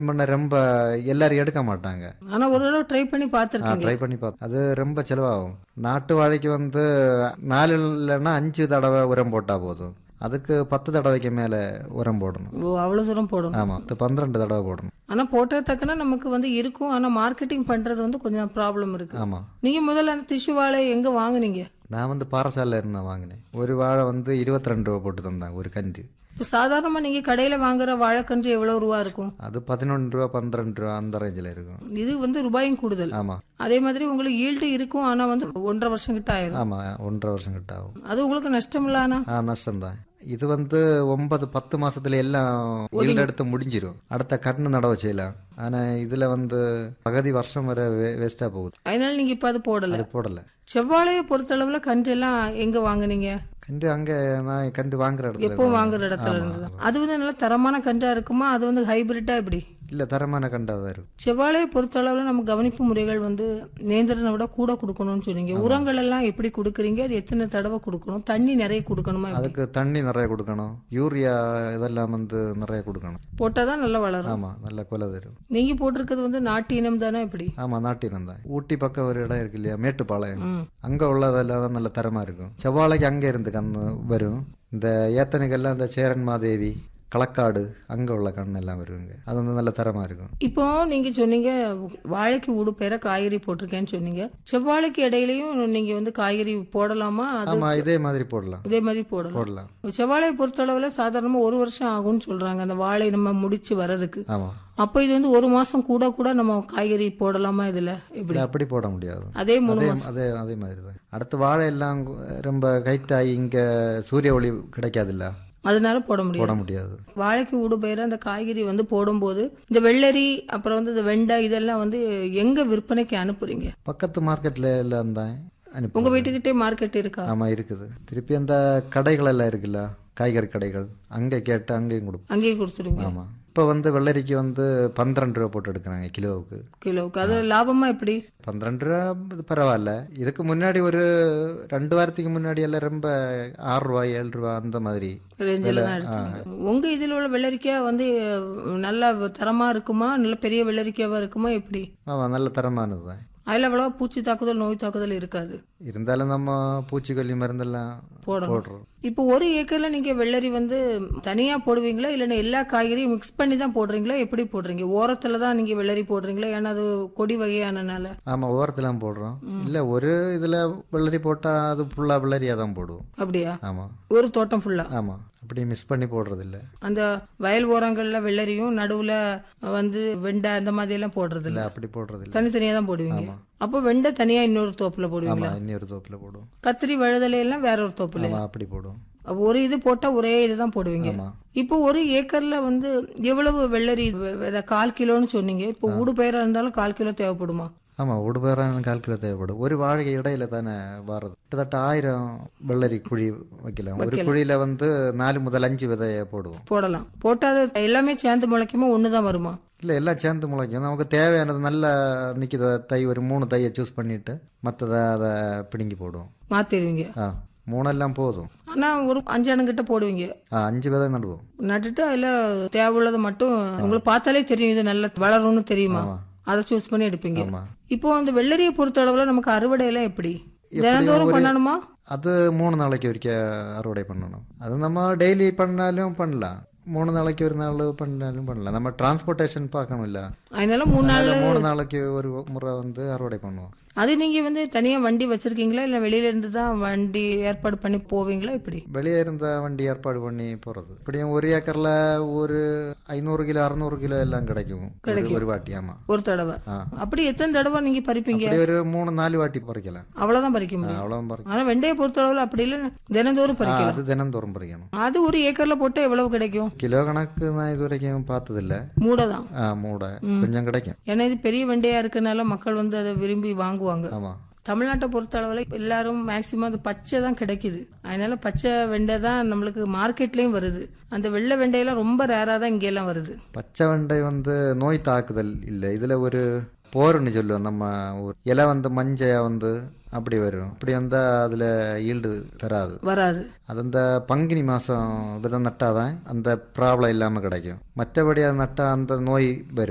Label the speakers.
Speaker 1: முன்ன ரொம்ப எல்லாரும் எடுக்க மாட்டாங்க
Speaker 2: ஆனா ஒரு தடவை ட்ரை பண்ணி
Speaker 1: ஆ
Speaker 2: பார்த்திருக்கீங்க
Speaker 1: ட்ரை பண்ணி பார்த்தோம் அது ரொம்ப செலவாகும் நாட்டு வாழைக்கு வந்து நாலு இல்லைன்னா அஞ்சு தடவை உரம் போட்டா போதும் அதுக்கு பத்து தடவைக்கு மேல உரம் போடணும்
Speaker 2: ஓ அவ்வளவு தூரம் போடும்
Speaker 1: ஆமா அது பன்னிரெண்டு தடவை போடணும்
Speaker 2: ஆனா போட்ட தக்கன நமக்கு வந்து இருக்கும் ஆனா மார்க்கெட்டிங் பண்றது வந்து கொஞ்சம் ப்ராப்ளம் இருக்கு
Speaker 1: ஆமா
Speaker 2: நீங்க முதல்ல அந்த திஷு வாழை எங்க வாங்குனீங்க
Speaker 1: நான் வந்து பாறசாலையில் இருந்தா வாங்கினேன் ஒரு வாழை வந்து இருபத்தி ரெண்டு ரூபா போட்டு தந்தாங்க ஒரு கன்று
Speaker 2: இப்போ சாதாரணமா நீங்க கடையில வாங்குற வாழைக்கன்று எவ்வளவு ரூபா இருக்கும்
Speaker 1: அது பதினொன்று ரூபா பன்னிரெண்டு ரூபா அந்த ரேஞ்சில் இருக்கும்
Speaker 2: இது வந்து ரூபாயும் கூடுதல்
Speaker 1: ஆமா
Speaker 2: அதே மாதிரி உங்களுக்கு ஈல்டு இருக்கும் ஆனா வந்து ஒன்றரை வருஷம் கிட்ட ஆயிரும்
Speaker 1: ஆமா ஒன்றரை வருஷம் கிட்ட ஆகும்
Speaker 2: அது உங்களுக்கு நஷ்டம் இல்லானா
Speaker 1: ஆ நஷ்டம்தான் இது வந்து ஒன்பது பத்து மாசத்துல எல்லாம் ஈல்டு எடுத்து முடிஞ்சிரும் அடுத்த கண்ணு நடவு செய்யலாம் ஆனா இதுல வந்து பகுதி வருஷம் வரை வேஸ்டா போகுது
Speaker 2: அதனால நீங்க இப்ப அது போடல
Speaker 1: அது போடல
Speaker 2: செவ்வாழையை பொறுத்தளவுல கன்று எல்லாம் எங்க வாங்குனீங்க
Speaker 1: கண்டு அங்க நான் கண்டு வாங்குற இடத்துல
Speaker 2: எப்போ வாங்குற இடத்துல இருந்து அது வந்து நல்ல தரமான கன்றா இருக்குமா அது வந்து ஹைபிரிட்டா எப்படி
Speaker 1: இல்ல தரமான கண்டா தான் இருக்கும்
Speaker 2: செவ்வாழையை பொறுத்தளவுல நம்ம கவனிப்பு முறைகள் வந்து நேந்திரனை விட கூட கொடுக்கணும்னு சொன்னீங்க உரங்கள் எல்லாம் எப்படி கொடுக்குறீங்க அது எத்தனை தடவை கொடுக்கணும் தண்ணி நிறைய கொடுக்கணுமா எப்படி?
Speaker 1: அதுக்கு தண்ணி நிறைய கொடுக்கணும் யூரியா இதெல்லாம் வந்து நிறைய கொடுக்கணும்
Speaker 2: போட்டாதான் நல்லா வளரும்
Speaker 1: ஆமா நல்ல கொலை தரும்
Speaker 2: நீங்க போட்டிருக்கிறது வந்து நாட்டு இனம் தானே எப்படி
Speaker 1: ஆமா நாட்டினம் தான் ஊட்டி பக்கம் ஒரு இடம் இருக்கு இல்லையா மேட்டுப்பாளையம்
Speaker 2: ம்.
Speaker 1: அங்க உள்ளதெல்லாம் தான் நல்ல தரமா இருக்கும் செவ்வாழைக்கு அங்க இருந்து கண்ணு வரும் இந்த ஏத்தனுக்கெல்லாம் இந்த சேரன் மாதேவி களக்காடு அங்க உள்ள கண்ணு எல்லாம் வருவாங்க அது வந்து நல்ல தரமா இருக்கும்
Speaker 2: இப்போ நீங்க சொன்னீங்க வாழைக்கு ஊடு பேர காய்கறி போட்டிருக்கேன்னு சொன்னீங்க செவ்வாழைக்கு இடையிலயும் நீங்க வந்து காய்கறி போடலாமா அது
Speaker 1: ஆமா இதே மாதிரி போடலாம்
Speaker 2: இதே மாதிரி போடலாம்
Speaker 1: போடலாம்
Speaker 2: செவ்வாழையை பொறுத்தளவுல சாதாரணமா ஒரு வருஷம் ஆகும்னு சொல்றாங்க அந்த வாழை நம்ம முடிச்சு வர்றதுக்கு
Speaker 1: ஆமா
Speaker 2: அப்போ இது வந்து ஒரு மாசம் கூட கூட நம்ம காய்கறி போடலாமா இதுல எப்படி
Speaker 1: இல்ல அப்படி போட முடியாது
Speaker 2: அதே மூணு
Speaker 1: அதே அதே அதே மாதிரி தான் அடுத்து வாழை எல்லாம் ரொம்ப கைட் ஆகி இங்க சூரிய ஒளி கிடைக்காதுல்ல
Speaker 2: அதனால போட முடியும்
Speaker 1: போட முடியாது
Speaker 2: வாழைக்கு ஊடு பயிர அந்த காய்கறி வந்து போடும்போது இந்த வெள்ளரி அப்புறம் வந்து இந்த வெண்டை இதெல்லாம் வந்து எங்க விற்பனைக்கு அனுப்புறீங்க
Speaker 1: பக்கத்து மார்க்கெட்ல எல்லாம் தான் அனுப்பி
Speaker 2: உங்க வீட்டுக்கிட்டே மார்க்கெட் இருக்கா
Speaker 1: ஆமா இருக்குது திருப்பி அந்த கடைகள் எல்லாம் இருக்குல்ல காய்கறி கடைகள் அங்க கேட்டு அங்கேயும் கொடுப்போம்
Speaker 2: அங்கேயே கொடுத்துருவீங்க
Speaker 1: ஆமா இப்ப வந்து வெள்ளரிக்கு வந்து பன்னிரண்டு ரூபா போட்டு எடுக்கிறாங்க கிலோவுக்கு
Speaker 2: கிலோவுக்கு அது லாபமா எப்படி
Speaker 1: பன்னிரண்டு ரூபா இது பரவாயில்ல இதுக்கு முன்னாடி ஒரு ரெண்டு வாரத்துக்கு முன்னாடி எல்லாம் ரொம்ப ஆறு ரூபா ஏழு ரூபா அந்த மாதிரி
Speaker 2: ரேஞ்சில் தான் எடுத்தீங்க உங்க இதுல உள்ள வெள்ளரிக்காய் வந்து அஹ், நல்ல தரமா இருக்குமா நல்ல பெரிய வெள்ளரிக்காவா இருக்குமா எப்படி
Speaker 1: ஆமா நல்ல தரமானது தான்
Speaker 2: அதுல அவ்வளவா பூச்சி தாக்குதல் நோய் தாக்குதல் இருக்காது
Speaker 1: இருந்தாலும் நம்ம பூச்சிக்கொல்லி மருந்தெல்லாம்
Speaker 2: போடணும்
Speaker 1: போடுறோம்
Speaker 2: இப்போ ஒரு ஏக்கர்ல நீங்க வெள்ளரி வந்து தனியா போடுவீங்களா இல்லைன்னா எல்லா காய்கறியும் மிக்ஸ் பண்ணி தான் போடுறீங்களா எப்படி போடுறீங்க ஓரத்துல தான் நீங்க வெள்ளரி போடுறீங்களா ஏன்னா அது கொடி வகையானனால
Speaker 1: ஆமா ஓரத்துலாம் போடுறோம் இல்ல ஒரு இதுல வெள்ளரி போட்டா அது ஃபுல்லா வெள்ளரியா தான் போடுவோம்
Speaker 2: அப்படியா
Speaker 1: ஆமா
Speaker 2: ஒரு தோட்டம் ஃபுல்லா
Speaker 1: ஆமா அப்படி மிஸ் பண்ணி போடுறது இல்ல
Speaker 2: அந்த வயல் ஓரங்கள்ல வெள்ளரியும் நடுவுல வந்து வெண்டை அந்த மாதிரி எல்லாம் போடுறது
Speaker 1: இல்ல
Speaker 2: இல்ல
Speaker 1: அப்படி போடுறது இல்ல
Speaker 2: தனித்தனியா தான் போடுவீங்க அப்போ வெண்டை தனியா இன்னொரு தோப்புல
Speaker 1: ஆமா
Speaker 2: போடுவீங்களா
Speaker 1: இன்னொரு தோப்புல போடுவோம்
Speaker 2: கத்திரி வழுதலை எல்லாம் வேற ஒரு தோப்புல
Speaker 1: ஆமா அப்படி போடுவோம்
Speaker 2: அப்ப ஒரு இது போட்டா ஒரே இதுதான் போடுவீங்க
Speaker 1: ஆமா
Speaker 2: இப்போ ஒரு ஏக்கர்ல வந்து எவ்வளவு வெள்ளரி வெ- வெ- கால் கிலோன்னு சொன்னீங்க இப்போ ஊடு பயிரா இருந்தாலும் கால் கிலோ தேவைப்படுமா
Speaker 1: ஆமா உடுபேரான கால் கிலோ தேவைப்படும் ஒரு வாழை இடையில தானே வர்றது கிட்டத்தட்ட ஆயிரம் வெள்ளரி குழி வைக்கலாம் ஒரு குழியில வந்து நாலு முதல் அஞ்சு விதைய போடுவோம்
Speaker 2: போடலாம் போட்டா அது எல்லாமே சேர்ந்து முளைக்குமா ஒண்ணுதான் வருமா
Speaker 1: இல்ல எல்லாம் சேர்ந்து முளைக்கும் நமக்கு தேவையானது நல்லா நிக்கிற தை ஒரு மூணு தையை சூஸ் பண்ணிட்டு மற்றதை அதை பிடுங்கி போடுவோம்
Speaker 2: மாத்திடுவீங்க
Speaker 1: ஆ மூணெல்லாம் போதும்
Speaker 2: ஆனா ஒரு அஞ்சானு கிட்ட போடுவீங்க
Speaker 1: ஆ அஞ்சு விதை நடுவோம்
Speaker 2: நட்டுட்டு அதுல தேவையுள்ளதை மட்டும் உங்களுக்கு பார்த்தாலே தெரியும் இது நல்லா வளரும்னு தெரியுமா
Speaker 1: ஆமா.
Speaker 2: அதை சூஸ் பண்ணி எடுப்பீங்க
Speaker 1: ஆமா
Speaker 2: இப்போ அந்த வெள்ளரியை பொறுத்த அளவுல நமக்கு அறுவடை எல்லாம் எப்படி தினந்தோறும் பண்ணணுமா
Speaker 1: அது மூணு நாளைக்கு ஒருக்க அறுவடை பண்ணணும் அது நம்ம டெய்லி பண்ணாலும் பண்ணலாம் மூணு நாளைக்கு ஒரு நாள் பண்ணாலும் பண்ணலாம் நம்ம டிரான்ஸ்போர்ட்டேஷன் பார்க்கணும்ல
Speaker 2: அதனால மூணு நாள்
Speaker 1: அதனால மூணு நாளைக்கு ஒரு முறை வந்து அறுவடை பண்ணுவோம்
Speaker 2: அது நீங்க வந்து தனியா வண்டி வச்சிருக்கீங்களா இல்ல வெளியில இருந்து தான் வண்டி ஏற்பாடு பண்ணி போவீங்களா இப்படி
Speaker 1: வெளியே இருந்த வண்டி ஏற்பாடு பண்ணி போறது இப்படியும் ஒரு ஏக்கர்ல ஒரு ஐநூறு கிலோ அறுநூறு கிலோ எல்லாம் கிடைக்கும் ஒரு- ஒரு வாட்டி ஆமா
Speaker 2: ஒரு தடவை
Speaker 1: ஆ.
Speaker 2: அப்படி எத்தனை தடவை நீங்க பறிப்பீங்க
Speaker 1: அப்படி ஒரு மூணு நாலு வாட்டி பறிக்கலாம்
Speaker 2: அவ்வளவுதான் பறிக்க முடியும்
Speaker 1: அவ்வளவு பறிக்கலாம்
Speaker 2: ஆனா வெண்டையை பொறுத்த அளவுல அப்படி இல்ல தினந்தோறும்
Speaker 1: ஆ,
Speaker 2: பறிக்கலாம்
Speaker 1: அது தினந்தோறும் பறிக்கணும்
Speaker 2: அது ஒரு ஏக்கர்ல போட்டா எவ்வளவு கிடைக்கும்
Speaker 1: கிலோ கணக்கு நான் இது வரைக்கும் பார்த்ததில்ல
Speaker 2: மூடை தான்
Speaker 1: ஆ, மூடை கொஞ்சம் கிடைக்கும்
Speaker 2: ஏன்னா இது பெரிய வெண்டையா இருக்கனால மக்கள் வந்து அதை விரும்பி வாங்குவாங்க
Speaker 1: ஆமா
Speaker 2: தமிழ்நாட்டை பொறுத்த அளவுல எல்லாரும் மேக்சிமம் அது பச்சை தான் கிடைக்குது அதனால பச்சை வெண்டை தான் நம்மளுக்கு மார்க்கெட்லயும் வருது அந்த வெள்ளை வெண்டையெல்லாம் ரொம்ப ரேரா தான் இங்க எல்லாம் வருது
Speaker 1: பச்சை வெண்டை வந்து நோய் தாக்குதல் இல்லை இதுல ஒரு போர்னு சொல்லுவோம் நம்ம ஒரு இலை வந்து மஞ்சையா வந்து அப்படி வரும் அப்படி வந்தா அதுல ஈல்டு தராது
Speaker 2: வராது
Speaker 1: அது அந்த பங்குனி மாசம் விதை நட்டாதான் அந்த ப்ராப்ளம் இல்லாம கிடைக்கும் மற்றபடி அது நட்டா அந்த நோய் வரும்